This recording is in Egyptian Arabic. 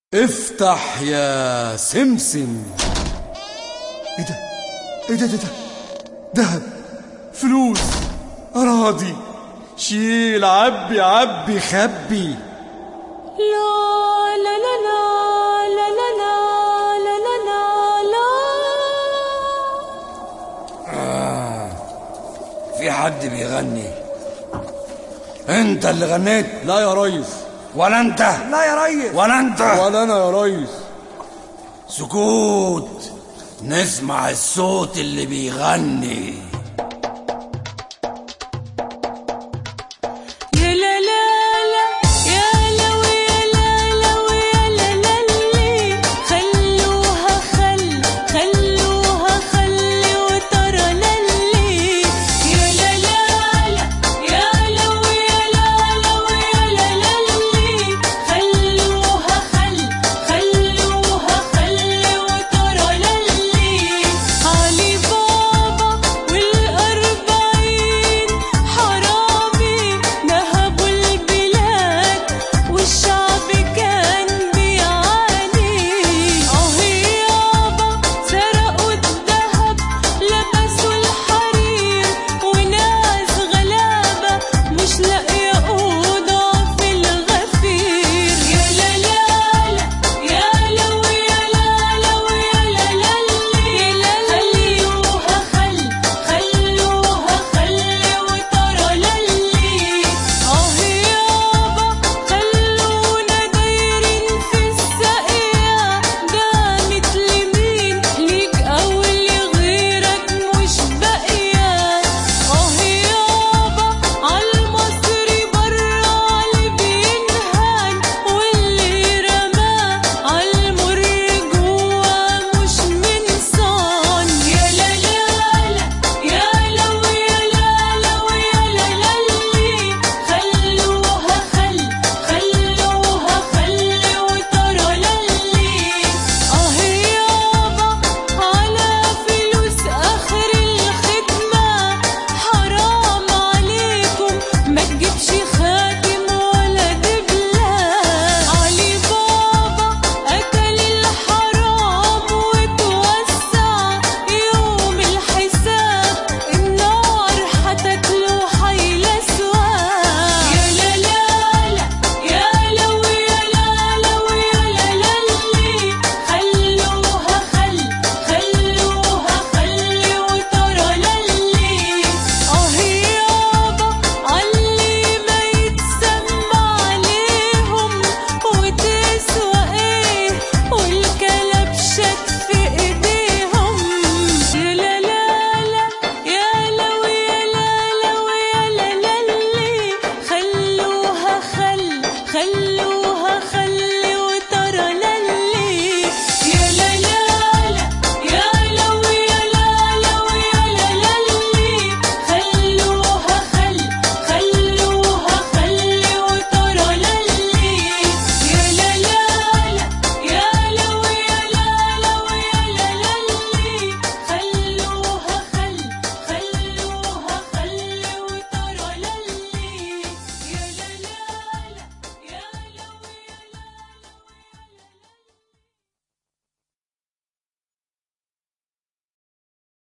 افتح يا سمسم ايه ده ايه ده ده ده دهب فلوس اراضي شيل عبي عبي خبي لا لا لا لا لا لا لا لا لا لا في حد بيغني انت اللي غنيت لا يا ريس ولا انت لا يا ريس ولا انت ولا انا يا ريس سكوت نسمع الصوت اللي بيغني